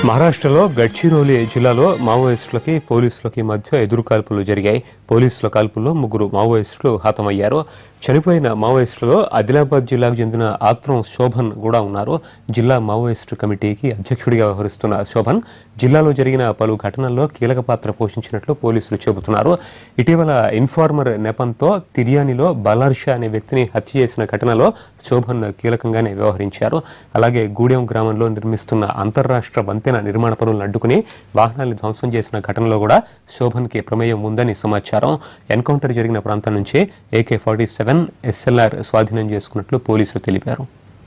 మహారాష్ట్రలో గడ్చిరోలి జిల్లాలో మావోయిస్టులకి పోలీసులకి మధ్య ఎదురుకాల్పులు జరిగాయి పోలీసుల కాల్పుల్లో ముగ్గురు మావోయిస్టులు హతమయ్యారు చనిపోయిన మావోయిస్టులలో ఆదిలాబాద్ జిల్లాకు చెందిన ఆత్రం శోభన్ కూడా ఉన్నారు జిల్లా మావోయిస్టు కమిటీకి అధ్యక్షుడిగా వ్యవహరిస్తున్న శోభన్ జిల్లాలో జరిగిన పలు ఘటనల్లో కీలక పాత్ర పోషించినట్లు పోలీసులు చెబుతున్నారు ఇటీవల ఇన్ఫార్మర్ నెపంతో తిర్యానిలో బలార్షా అనే వ్యక్తిని హత్య చేసిన ఘటనలో శోభన్ కీలకంగానే వ్యవహరించారు అలాగే గూడెం గ్రామంలో నిర్మిస్తున్న అంతర్రాష్ట్ర వంతెన నిర్మాణ పనులను అడ్డుకుని వాహనాన్ని ధ్వంసం చేసిన ఘటనలో కూడా శోభన్కి ప్రమేయం ఉందని సమాచారం ఎన్కౌంటర్ జరిగిన ప్రాంతం నుంచి ఏకే ఫార్టీ సెవెన్ ఎస్ఎల్ఆర్ స్వాధీనం చేసుకున్నట్లు పోలీసులు తెలిపారు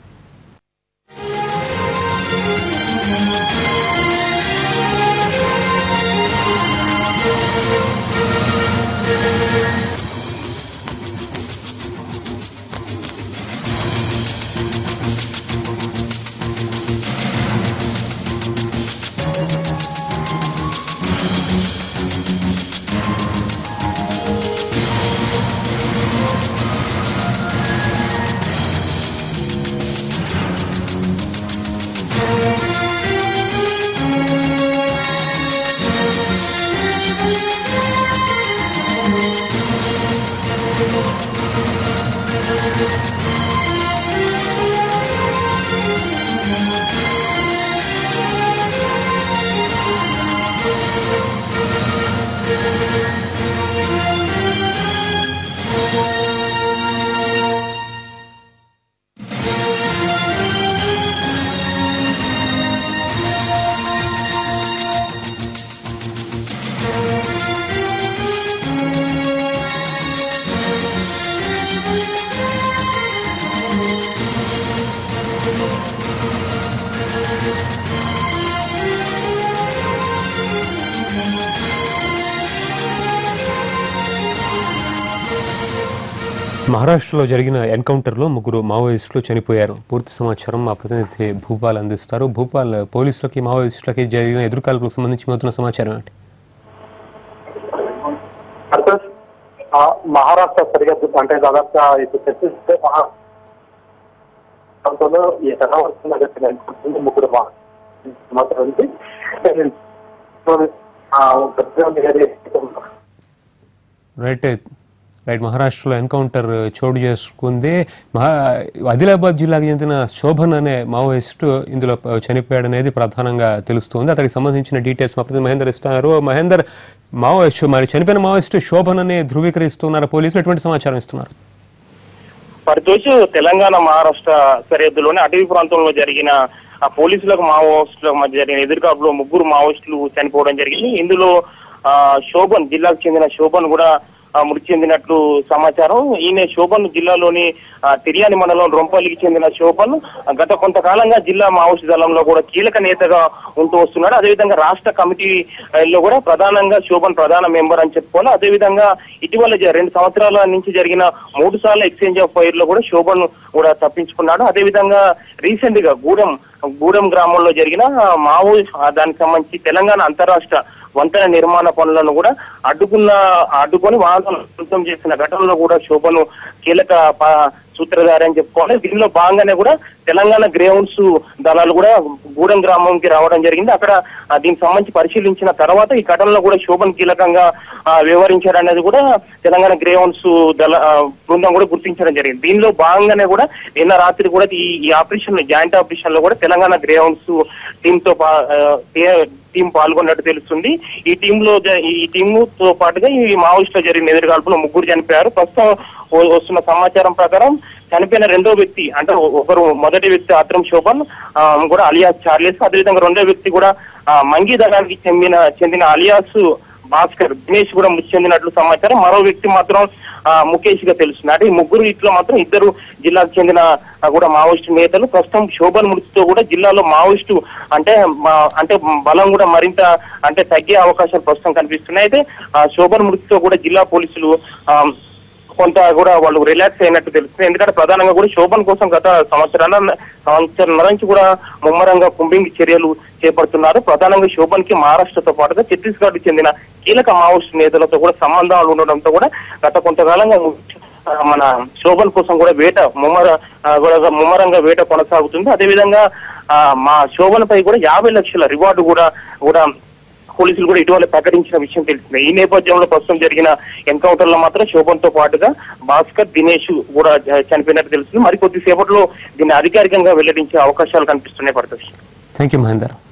మహారాష్ట్రలో జరిగిన ఎన్కౌంటర్లో ముగ్గురు మావోయిస్టులు చనిపోయారు పూర్తి సమాచారం మా ప్రతినిధి భూపాల్ అందిస్తారు భూపాల్ పోలీసులకి మావోయిస్టులకి జరిగిన ఎదురుకాల్పులకు సంబంధించి మొత్తం సమాచారం ఏంటి అంటే ఆ మహారాష్ట్ర సరిహద్దు అంటే దాదాపుగా ఇప్పుడు చర్చిస్తే మహా ప్రాంతంలో ఈ తెల్లవారుతున్న జరిగిన ఎన్కౌంటర్లో ముగ్గురు మా మాత్రం ఉంది ఆ, గద్వాల్ ఏరియా రైట్ రైట్ మహారాష్ట్రలో ఎన్కౌంటర్ చోటు చేసుకుంది మహా ఆదిలాబాద్ జిల్లాకు చెందిన శోభన్ అనే మావోయిస్టు ఇందులో చనిపోయాడనేది ప్రధానంగా తెలుస్తుంది అతనికి సంబంధించిన డీటెయిల్స్ మా ప్రతినిధి మహేందర్ ఇస్తున్నారు మహేందర్ మావోయిస్ట్ మరి చనిపోయిన మావోయిస్టు శోభన్ అని ధృవీకరిస్తున్నారు పోలీసులు ఎటువంటి సమాచారం ఇస్తున్నారు పరితోషు తెలంగాణ మహారాష్ట్ర సరిహద్దులోని అటవీ ప్రాంతంలో జరిగిన ఆ పోలీసులకు మావోయిస్టులకు మధ్య జరిగిన ఎదురుకాపులో ముగ్గురు మావోయిస్టులు చనిపోవడం జరిగింది ఇందులో ఆ శోభన్ జిల్లాకు చెందిన శోభన్ కూడా ఆ, మృతి చెందినట్లు సమాచారం ఈయన శోభన్ జిల్లాలోని ఆ, తిర్యాని మండలం రొంపల్లికి చెందిన శోభన్ ఆ, గత కొంతకాలంగా జిల్లా మావోయిస్ట్ దళంలో కూడా కీలక నేతగా ఉంటూ వస్తున్నాడు అదేవిధంగా రాష్ట్ర కమిటీ ఆ, లో కూడా ప్రధానంగా శోభన్ ప్రధాన మెంబర్ అని చెప్పుకోవాలి అదేవిధంగా ఇటీవల జ- రెండు సంవత్సరాల నుంచి జరిగిన మూడు సార్లు ఎక్స్చేంజ్ ఆఫ్ ఫైర్ లో కూడా శోభన్ కూడా తప్పించుకున్నాడు అదేవిధంగా రీసెంట్ గా గూడెం గూడెం గ్రామంలో జరిగిన ఆ, మావో ఆ, దానికి సంబంధించి తెలంగాణ అంతరాష్ట్ర వంతెన నిర్మాణ పనులను కూడా అడ్డుకున్న అడ్డుకొని వాహనం ధ్వంసం చేసిన ఘటనలో కూడా శోభను కీలక ప- సూత్రధారి అని చెప్పుకోవాలి దీనిలో భాగంగానే కూడా తెలంగాణ గ్రేౌండ్స్ దళాలు కూడా గూడెం గ్రామంకి రావడం జరిగింది అక్కడ ఆ, దీనికి సంబంధించి పరిశీలించిన తర్వాత ఈ ఘటనలో కూడా శోభన్ కీలకంగా ఆ, వ్యవహరించారనేది కూడా తెలంగాణ గ్రేౌండ్స్ దళ ఆ, బృందం కూడా గుర్తించడం జరిగింది దీనిలో భాగంగానే కూడా నిన్న రాత్రి కూడా ఈ ఈ ఆపరేషన్ జాయింట్ ఆపరేషన్ లో కూడా తెలంగాణ గ్రేౌండ్స్ టీమ్ తో పా- ఆ, టే- టీం పాల్గొన్నట్టు తెలుస్తుంది ఈ టీమ్ లో జ- ఈ టీమ్ తో పాటుగా ఈ మావోయిస్టులో జరిగిన ఎదురుగాల్పులో ముగ్గురు చనిపోయారు ప్రస్తుతం వ- వస్తున్న సమాచారం ప్రకారం చనిపోయిన రెండో వ్యక్తి అంటే ఒ- ఒకరు మొదటి వ్యక్తి ఆత్రం శోభన్ ఆ, కూడా అలియాస్ చార్లెస్ అదేవిధంగా రెండో వ్యక్తి కూడా ఆ, మంగి దళానికి చెందిన చెందిన అలియాస్ భాస్కర్ దినేష్ కూడా మృతి చెందినట్లు సమాచారం మరో వ్యక్తి మాత్రం ఆ, ముఖేష్ గా తెలుస్తుంది అంటే ఈ ముగ్గురు ఇట్లో మాత్రం ఇద్దరు జిల్లాకు చెందిన ఆ, కూడా మావోయిస్టు నేతలు ప్రస్తుతం శోభన్ మృతితో కూడా జిల్లాలో మావోయిస్టు అంటే మా- అంటే బలం కూడా మరింత అంటే తగ్గే అవకాశాలు ప్రస్తుతం కనిపిస్తున్నాయి అయితే ఆ, శోభన్ మృతితో కూడా జిల్లా పోలీసులు ఆ, కొంత కూడా వాళ్ళు రిలాక్స్ అయినట్టు తెలుస్తుంది ఎందుకంటే ప్రధానంగా కూడా శోభన్ కోసం గత సంవత్సరాల సంవత్సరం నుంచి కూడా ముమ్మరంగా కుంబింగ్ చర్యలు చేపడుతున్నారు ప్రధానంగా శోభన్ కి మహారాష్ట్రతో పాటుగా ఛత్తీస్గఢ్ కు చెందిన కీలక మావోయిస్ట్ నేతలతో కూడా సంబంధాలు ఉండడంతో కూడా గత కొంతకాలంగా ము- ఆ, మన శోభన్ కోసం కూడా వేట ముమ్మర ఆ, కూడా ముమ్మరంగా వేట కొనసాగుతుంది అదేవిధంగా ఆ, మా శోభనపై కూడా యాభై లక్షల రివార్డు కూడా కూడా పోలీసులు కూడా ఇటీవల ప్రకటించిన విషయం తెలిసింది ఈ నేపథ్యంలో ప్రస్తుతం జరిగిన ఎన్కౌంటర్ లో మాత్రం శోభన్ తో పాటుగా భాస్కర్ దినేష్ కూడా చ- చనిపోయినట్టు తెలుస్తుంది మరి కొద్దిసేపట్లో దీన్ని అధికారికంగా వెల్లడించే అవకాశాలు కనిపిస్తున్నాయి పడుతుంది థ్యాంక్ యూ మహేందర్